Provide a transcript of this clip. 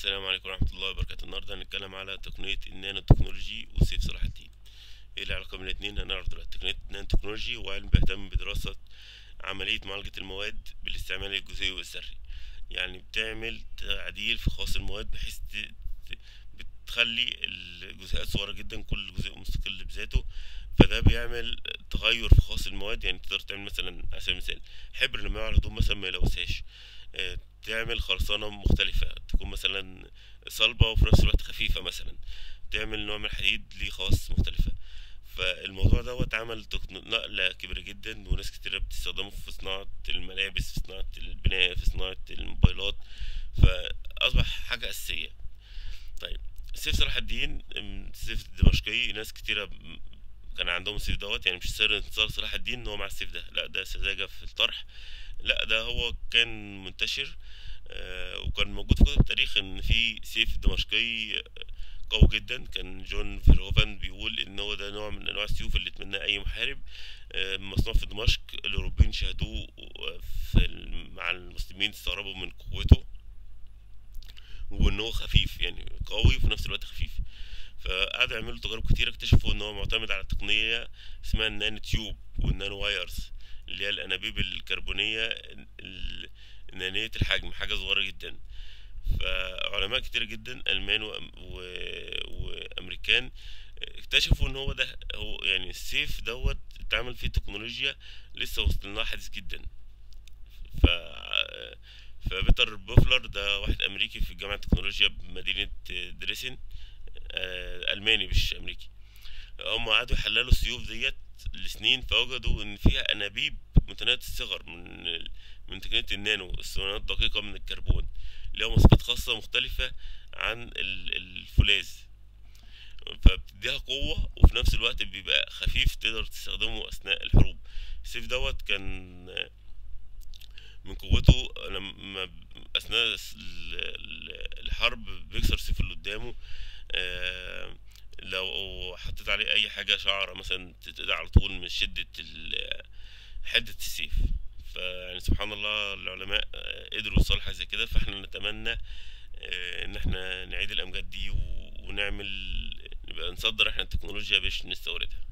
السلام عليكم ورحمة الله وبركاته النهاردة هنتكلم على تقنية النانو تكنولوجي وسيف صلاح الدين ايه العلاقة بين الاتنين هنعرف دلوقتي تقنية النانو تكنولوجي هو علم بيهتم بدراسة عملية معالجة المواد بالاستعمال الجزيئي والذري يعني بتعمل تعديل في خواص المواد بحيث ت- ت- بتخلي الجزيئات صغيرة جدا كل جزيء مستقل بذاته فده بيعمل تغير في خواص المواد يعني تقدر تعمل مثلا على سبيل المثال حبر لما يقع على الهدوم مثلا ما يلوثهاش آه، تعمل خرسانة مختلفة تكون مثلا صلبة وفي نفس الوقت خفيفة مثلا تعمل نوع من الحديد ليه خواص مختلفة فالموضوع دوت عمل تكن- نقلة كبيرة جدا وناس كتيرة بتستخدمه في صناعة الملابس في صناعة البناء في صناعة الموبايلات فأصبح حاجة أساسية طيب سيف صلاح الدين أم، السيف الدمشقي ناس كتيرة م- كان عندهم السيف دوت يعني مش سر انتصار صلاح الدين ان هو مع السيف ده لا ده سذاجة في الطرح لا ده هو كان منتشر آه، وكان موجود في كتب التاريخ ان في سيف دمشقي قوي جدا كان جون فيرهوفن بيقول ان هو ده نوع من انواع السيوف اللي يتمناه اي محارب آه، مصنوع في دمشق الاوروبيين شاهدوه في ال- مع المسلمين استغربوا من قوته وان هو خفيف يعني قوي وفي نفس الوقت خفيف فقعدوا يعملوا تجارب كتير اكتشفوا ان هو معتمد على تقنية اسمها النانو تيوب والنانو وايرز اللي هي الانابيب الكربونية ال- نانية الحجم حاجة صغيرة جدا فعلماء كتير جدا ألمان وأم و... وأمريكان اكتشفوا إن هو ده هو يعني السيف دوت اتعمل فيه تكنولوجيا لسه وصلنا حديث جدا ف فبيتر بوفلر ده واحد أمريكي في جامعة التكنولوجيا بمدينة دريسن آه، ألماني مش أمريكي هم قعدوا يحللوا السيوف ديت لسنين فوجدوا إن فيها أنابيب متناهية الصغر من ال- من تقنية النانو الصناعات الدقيقة من الكربون اللي هو مواصفات خاصة مختلفة عن ال- الفولاذ فبتديها قوة وفي نفس الوقت بيبقى خفيف تقدر تستخدمه أثناء الحروب السيف دوت كان من قوته لما أثناء الس- ال- ال- الحرب بيكسر السيف اللي قدامه آه، لو حطيت عليه أي حاجة شعرة مثلا تتقطع على طول من شدة ال- حدة السيف فيعني سبحان الله العلماء آه، قدروا يوصلوا حاجة زي كده فاحنا نتمنى آه، ان احنا نعيد الامجاد دي و- ونعمل نبقى نصدر احنا التكنولوجيا باش نستوردها